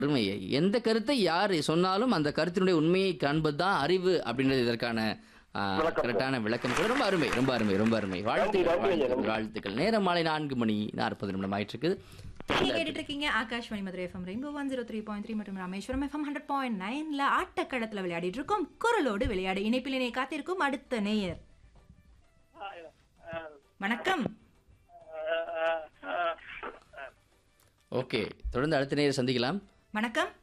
அருமை எந்த கருத்தை யார் சொன்னாலும் அந்த கருத்தினுடைய உண்மையை காண்பது தான் அறிவு அப்படின்றது இதற்கான ஆ, விளக்கம். கரெக்டான விளக்கம் கூட ரொம்ப அருமை ரொம்ப அருமை ரொம்ப அருமை வாழ்த்துக்கள் நன்றி, நன்றி, வாழ்த்துக்கள் நன்றி. வாழ்த்துக்கள் நேரம் மாலை நான்கு மணி நாற்பது நிமிடம் ஆயிட்டு இருக்குது நீங்க கேட்டுட்டு இருக்கீங்க Akashvani Madurai FM Rainbow one zero three point three மற்றும் ராமேஸ்வரம் எஃப்எம் ஹண்ட்ரட் பாயிண்ட் நைன்ல ஆட்டக்களத்துல விளையாடிட்டு இருக்கோம் குரலோடு விளையாடு இணைப்பில் இணை காத்திருக்கும் அடுத்த நேயர் வணக்கம் ஓகே தொடர்ந்து அடுத்த நேரம் சந்திக்கலாம் வணக்கம்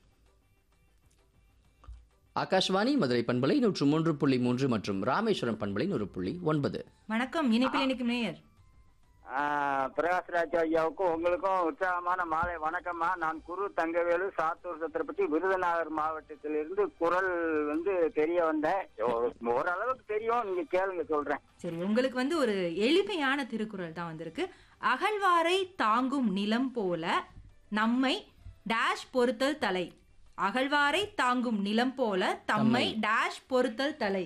ஆகாஷ்வாணி மதுரை பண்பலை நூற்று மூன்று புள்ளி மூன்று மற்றும் ராமேஸ்வரம் பண்பலை நூறு புள்ளி ஒன்பது வணக்கம் இணைப்பில் இணைக்கும் நேயர் பிரகாஷ் ராஜ் ஐயாவுக்கும் உங்களுக்கும் உற்சாகமான மாலை வணக்கம்மா நான் குரு தங்கவேலு சாத்தூர் சத்திரப்பட்டி விருதுநகர் மாவட்டத்திலிருந்து குரல் வந்து தெரிய வந்தேன் ஒரு- ஓரளவுக்கு தெரியும் நீங்க கேளுங்க சொல்றேன் சரி உங்களுக்கு வந்து ஒரு எளிமையான திருக்குறள் தான் வந்திருக்கு அகழ்வாரை தாங்கும் நிலம் போல நம்மை டேஷ் பொறுத்தல் தலை அகழ்வாரை தாங்கும் நிலம் போல தம்மை டேஷ் பொறுத்தல் தலை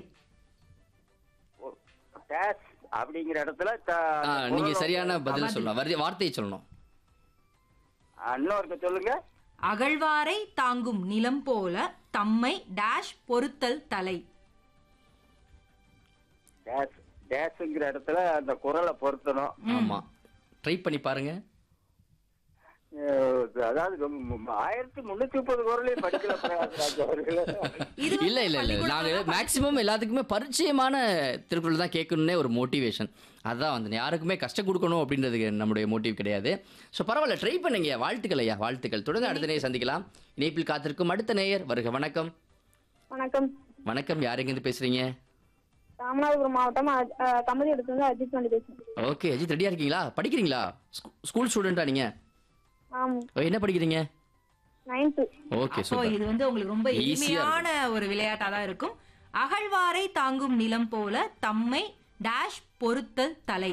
டேஷ் அப்படிங்கிற இடத்துல த- ஆ, நீங்க குரல் சரியான வந்து- பதில் சொல்லலாம் வரி- வார்த்தையை சொல்லணும் ஆ, இன்னொருக்க சொல்லுங்க அகழ்வாரை தாங்கும் நிலம் போல தம்மை டேஷ் பொறுத்தல் தலை டேஷ் டேஷ்ங்கிற இடத்துல அந்த குரலை பொருத்தணும் ஆமா ட்ரை பண்ணி பாருங்க அஹ், அதாவது ரொம்ப- ஆயிரத்தி முன்னூத்தி முப்பது குரலையும் படிக்கல பிரகாஷ் ராஜ் அவர்களே இது இல்ல இல்ல இல்ல நாங்க மேக்சிமம் எல்லாத்துக்குமே பரிச்சயமான திருக்குறள் தான் கேட்கணுன்னே ஒரு மோட்டிவேஷன் அதான் வந்து யாருக்குமே கஷ்டம் கொடுக்கணும் அப்படின்றது நம்முடைய மோட்டிவ் கிடையாது ஸோ பரவாயில்ல ட்ரை பண்ணுங்க வாழ்த்துக்கள் ஐயா வாழ்த்துக்கள் தொடர்ந்து அடுத்த நேயர் சந்திக்கலாம் இணைப்பில் காத்திருக்கும் அடுத்த நேயர் வருக வணக்கம் வணக்கம் வணக்கம் யார் எங்கேருந்து பேசுறீங்க ராமநாதபுரம் மாவட்டம் கமதி இடத்துல அஜித் பாண்டி பேசுறேன் ஓகே அஜித் ரெடியா இருக்கீங்களா படிக்கிறீங்களா ஸ்கூ- ஸ்கூல் ஸ்டூடெண்டா நீங்க ஆம் ஓ, என்ன படிக்கிறீங்க நைன்த்து ஓகே ஸோ சூப்பர் இது வந்து உங்களுக்கு ரொம்ப Easy-ஆ எளிமையான ஒரு விளையாட்டா தான் இருக்கும் அகழ்வாரை தாங்கும் நிலம் போல தம்மை டேஷ் பொறுத்தல் தலை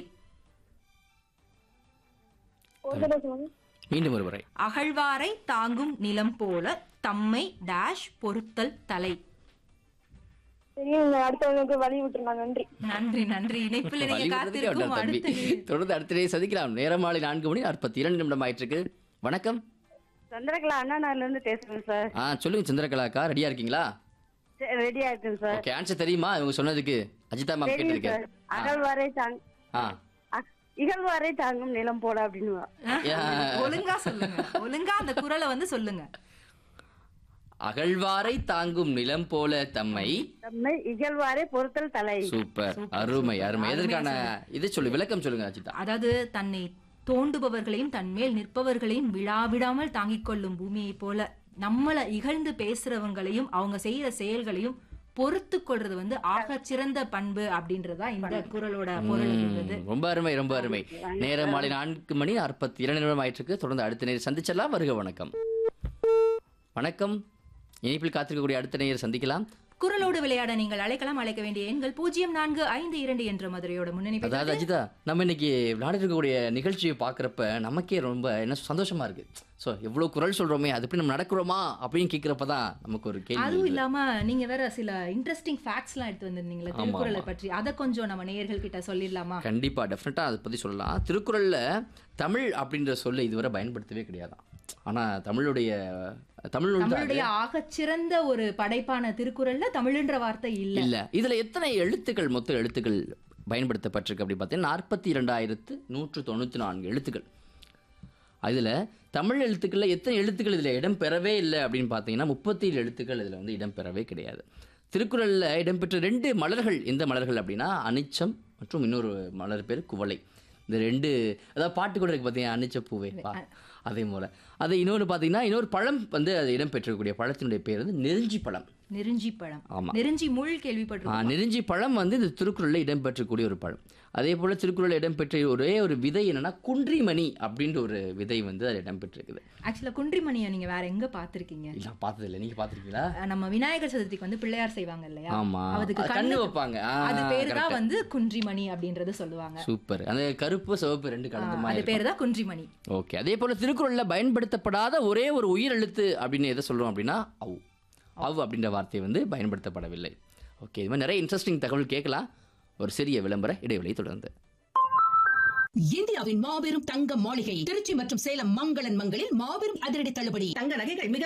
ஒரு தடவை சொல்லுங்க மீண்டும் ஒரு முறை அகழ்வாரை தாங்கும் நிலம் போல தம்மை டேஷ் பொறுத்தல் தலை தெரியும் இந்த அடுத்தவங்களுக்கு வழி விட்டுருங்க நன்றி நன்றி நன்றி இணைப்பில் நீங்க வழி விடுறதுக்கே காத்திருக்கும் வேண்டாம் தம்பி அடுத்த நேயர். தொடர்ந்து அடுத்த நேயர் சந்திக்கலாம் நேரம் மாலை நான்கு மணி நாற்பத்தி இரண்டு நிமிடம் ஆயிட்டு இருக்கு வணக்கம் சந்திரகலா அண்ணா நகர்ல இருந்து பேசுறேன் சார் ஆ சொல்லுங்க சந்திரகலாக்கா ரெடியா இருக்கீங்களா ரெடியா இருக்கேன் சார் ஓகே ஆன்சர் தெரியுமா இவங்க சொன்னதுக்கு அஜிதா மேம் தெரியும் கேட்டிருக்கேன் சார் அகழ்வாரை தாங் ஆ அ- இகழ்வாரை தாங்கும் நிலம் போல அப்படின்னு ஒழுங்கா சொல்லுங்க ஒழுங்கா அந்த குரலை வந்து சொல்லுங்க அகழ்வாரை தாங்கும் நிலம் போல தம்மை தம்மை இகழ்வாரை பொறுத்தல் தலை சூப்பர் அருமை அருமை எதற்கான இது சொல்லு விளக்கம் சொல்லுங்க அஜிதா அதாவது தன்னை தோண்டுபவர்களையும் தன்மேல் நிற்பவர்களையும் விழாவிடாமல் தாங்கிக் கொள்ளும் பூமியைப் போல நம்மள இகழ்ந்து பேசுறவங்களையும் அவங்க செய்யற செயல்களையும் பொறுத்து கொள்றது வந்து ஆக சிறந்த பண்பு அப்படின்றதா இந்த குரலோட பொருள் இருந்தது ம், ரொம்ப அருமை ரொம்ப அருமை நேரம் மாலை நான்கு மணி நாற்பத்தி இரண்டு நிமிடம் ஆயிட்டு இருக்கு தொடர்ந்து அடுத்த நேரம் சந்திச்சலாம் வருக வணக்கம் வணக்கம் இணைப்பில் காத்திருக்கக்கூடிய அடுத்த நேயர் சந்திக்கலாம் குரலோடு விளையாட நீங்கள் அழைக்கலாம் அழைக்க வேண்டிய எண்கள் பூஜ்ஜியம் நான்கு ஐந்து இரண்டு என்ற மதுரையோட முன்னணி அதாவது அஜிதா நம்ம இன்னைக்கு விளையாடிட்டு இருக்கக்கூடிய நிகழ்ச்சியை பார்க்குறப்ப நமக்கே ரொம்ப என்ன சந்தோஷமா இருக்கு ஸோ எவ்வளோ குரல் சொல்றோமே அது எப்படி நம்ம நடக்கிறோமா அப்படின்னு கேட்குறப்ப தான் நமக்கு ஒரு கேள்வி அதுவும் வருது. இல்லாம நீங்க வேற சில இன்ட்ரெஸ்டிங் ஃபேக்ட்ஸ் எல்லாம் எடுத்து வந்திருந்தீங்களா ஆமா, திருக்குறளை ஆமா. பற்றி அதை கொஞ்சம் நம்ம நேயர்கள் கிட்ட சொல்லிடலாமா கண்டிப்பா டெஃபினட்டா அதை பத்தி சொல்லலாம் திருக்குறள்ல தமிழ் அப்படின்ற சொல்லை இதுவரை பயன்படுத்தவே கிடையாதாம் ஆனா தமிழுடைய தமிழ் வந்து தமிழுடைய ஆகச்சிறந்த ஒரு படைப்பான திருக்குறள்ல தமிழ்ன்ற வார்த்தை இல்ல இல்ல இதுல எத்தனை எழுத்துக்கள் மொத்த எழுத்துக்கள் பயன்படுத்தப்பட்டிருக்கு அப்படி பார்த்தீங்கன்னா நாற்பத்தி இரண்டாயிரத்து நூற்று தொண்ணூற்றி நான்கு எழுத்துக்கள் அதில் தமிழ் எழுத்துக்களில் எத்தனை எழுத்துக்கள் இதில் இடம் பெறவே இல்லை அப்படின்னு பார்த்தீங்கன்னா முப்பத்தி ஏழு எழுத்துக்கள் இதில் வந்து இடம் பெறவே கிடையாது திருக்குறளில் இடம்பெற்ற ரெண்டு மலர்கள் எந்த மலர்கள் அப்படின்னா அனிச்சம் மற்றும் இன்னொரு மலர் பேர் குவளை இந்த ரெண்டு அதாவது பாட்டு கூட இருக்கு பார்த்தீங்கன்னா அனிச்ச பூவே பா அதே போல் அது இன்னொன்று பார்த்தீங்கன்னா இன்னொரு பழம் வந்து அது இடம் பெற்றக்கூடிய பழத்தினுடைய பேர் வந்து நெருஞ்சி பழம் நெருஞ்சி பழம் ஆமா. நெருஞ்சி முள் ஆ, கேள்விப்பட்டிருக்கோம் நெருஞ்சி பழம் வந்து இந்த திருக்குறளில் இடம்பெற்றக்கூடிய ஒரு பழம் அதே போல் திருக்குறளில் இடம்பெற்ற ஒரே ஒரு விதை என்னன்னா குன்றிமணி அப்படின்ற ஒரு விதை வந்து அது இடம்பெற்றிருக்குது ஆக்சுவலா குன்றிமணியை நீங்க வேற எங்க பாத்திருக்கீங்க இல்லை பார்த்தது இல்லை நீங்கள் பார்த்துருக்கீங்களா அஹ் நம்ம விநாயகர் சதுர்த்திக்கு வந்து பிள்ளையார் செய்வாங்க இல்லையா ஆமா அதுக்கு அது கண்ணு கண்ணு வைப்பாங்க ஆ, அது பேரு தான் correct. வந்து குன்றிமணி அப்படின்றது சொல்லுவாங்க சூப்பர் அந்த கருப்பு சிவப்பு ரெண்டு கலந்த அது மாதிரி பேரு தான் குன்றிமணி ஓகே அதே போல் திருக்குறளில் பயன்படுத்தப்படாத ஒரே ஒரு உயிர் எழுத்து அப்படின்னு எதை சொல்றோம் அப்படின்னா அவ் அவ் அப்படின்ற வார்த்தை வந்து பயன்படுத்தப்படவில்லை ஓகே இது மாதிரி நிறைய இன்ட்ரெஸ்டிங் தகவல் கேட்கலாம் ஒரு சிறிய விளம்பர இடைவெளி தொடர்ந்து இந்தியாவின் மாபெரும் தங்க மாளிகை திருச்சி மற்றும் சேலம் மங்களன் மங்களில் மாபெரும் அதிரடி தள்ளுபடி தங்க நகைகள் மிக